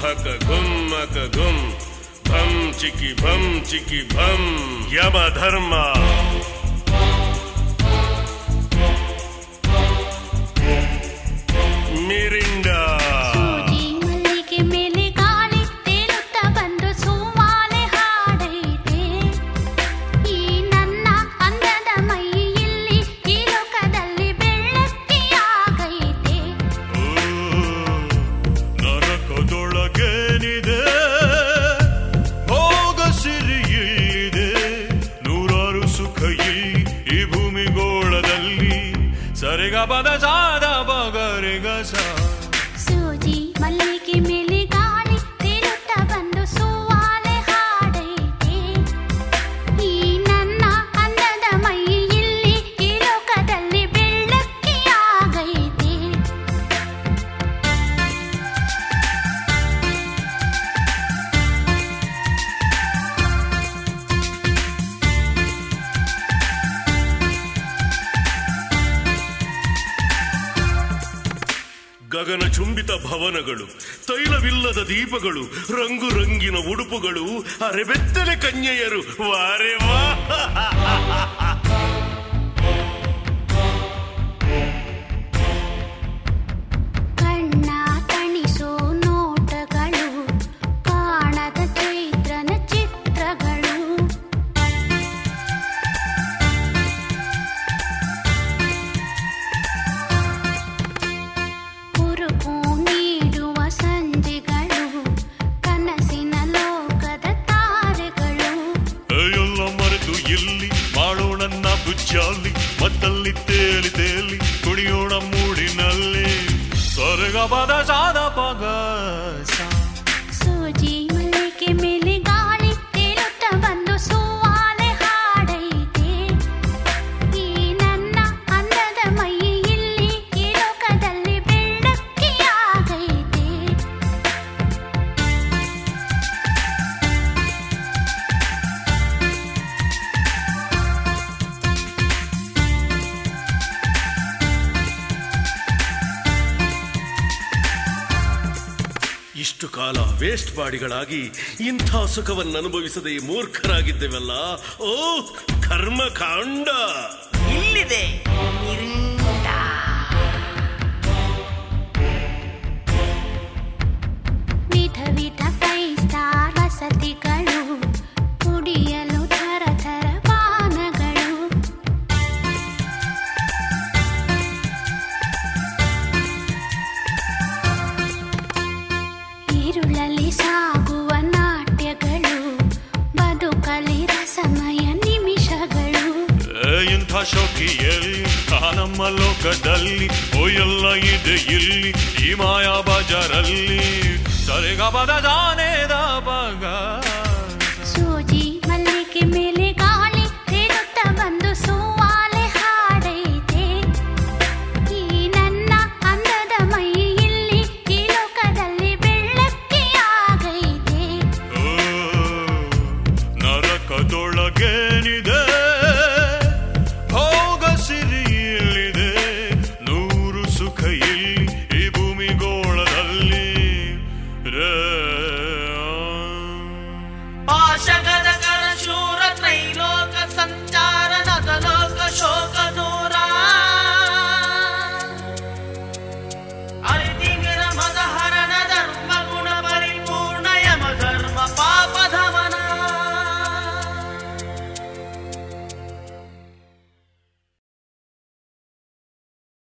ಭಕ ಗುಮ್ಮಕ ಗುಂ ಭಂ ಚಿಕಿ ಭಂ ಚಿಕಿ ಭಂ ಯಮ ಧರ್ಮ ಮಿರಿಂಡಾ ಸೂಜಿ ಮಲ್ಲಿಗೆ ಮೇಲೆ ಗಾಳಿ ತೇಲುತ್ತಾ ಬಂದು ಸೋಮಾಲೆ ಹಾಡೈತೆ ಈ ನನ್ನ ಅಂದದ ಮೈ ಇಲ್ಲಿ ಈ ಲೋಕದಲ್ಲಿ ಬೆಳ್ಳಕ್ಕಿಯಾಗೈತೆ ನರಕದೊಳಗೇನಿದೆ ಭೋಗ ಸಿರಿಯಿದೆ ನೂರಾರು ಸುಖ ಇಲ್ಲಿ ಈ ಭೂಮಿಗೋಳದಲ್ಲಿ ಸರಿಗ ಪದ ಸಾದ ಬಗರಿಗ ಸಾ ಸೂಜಿ ಮಲ್ಲಿಗೆ ಮೇಲೆ ಗಾಳಿ ತೇಲುತ್ತಾ ಬಂದು ಸೋವಾಲೆ ಹಾಡೈತೆ ಈ ನನ್ನ ಅಂದದ ಮೈ ಇಲ್ಲಿ ಈ ಲೋಕದಲ್ಲಿ ಬೆಳ್ಳಕ್ಕಿಯಾಗೈತೆ ಗಗನ ಚುಂಬಿತ ಭವನಗಳು ತೈಲವಿಲ್ಲದ ದೀಪಗಳು ರಂಗು ರಂಗಿನ ಉಡುಪುಗಳು ಅರೆಬೆತ್ತಲೆ ಕನ್ಯೆಯರು ವಾರೆ ವಾ ಕಣ್ಣ ತಣಿಸೋ ನೋಟಗಳು ಕಾಣದ ಚೈತ್ರನ ಚಿತ್ರಗಳು ಹುರುಪು ನೀಡುವ ಸಂಜೆಗಳು ಕನಸಿನ ಲೋಕದ ತಾರೆಗಳು ಎಲ್ಲ ಮರೆತು ಇಲ್ಲಿ ಮಾಡೋಣ ಬುಜ್ಜಾಲಿ ಮತ್ತಲ್ಲಿ ತೇಲಿ ತೇಲಿ ಕುಣಿಯೋಣ ಮೂಡಿನಲ್ಲಿ ಸ್ವರ್ಗ ಪದ ಸಾದ ಪಗ ಸಾ ಸೂಜಿ ಮಲ್ಲಿಗೆ ಮೇಲೆ ಗಾಳಿ ತೇಲುತ್ತಾ ಬಂದು ಸೋವಾಲೆ ಹಾಡೈತೆ ಈ ನನ್ನ ಅಂದದ ಮೈ ಇಲ್ಲಿ ಈ ಲೋಕದಲ್ಲಿ ಬೆಳ್ಳಕ್ಕಿಯಾಗೈತೆ ಇಷ್ಟು ಕಾಲ ವೇಸ್ಟ್ ಬಾಡಿಗಳಾಗಿ ಇಂಥ ಸುಖವನ್ನು ಅನುಭವಿಸದೆ ಮೂರ್ಖರಾಗಿದ್ದೇವಲ್ಲ ಓ ಕರ್ಮಕಾಂಡ ಇಲ್ಲಿದೆ ಮಿರಿಂಡಾ ವಿಧ ವಿಧ ಫೈವ್ ಸ್ಟಾರ್ ವಸತಿಗಳು ಕುಡಿಯಲು ಥರ ಥರ ಪಾನಗಳು ഇരുളಲ್ಲಿ ಸಾಗುವ ನಾಟ್ಯಗಳು ಬದುಕಲಿ ರಸಮಯ ನಿಮಿಷಗಳು ಏ, ಇಂಥ ಶೋಕಿಯಲ್ಲಿ ಆ ನಮ್ಮ ಲೋಕದಲ್ಲಿ ಓ ಎಲ್ಲ ಇದೆ ಇಲ್ಲಿ ಈ ಮಾಯಾ ಬಜಾರಲ್ಲಿ ಸರಿಗ ಪದ ಜಾನೆ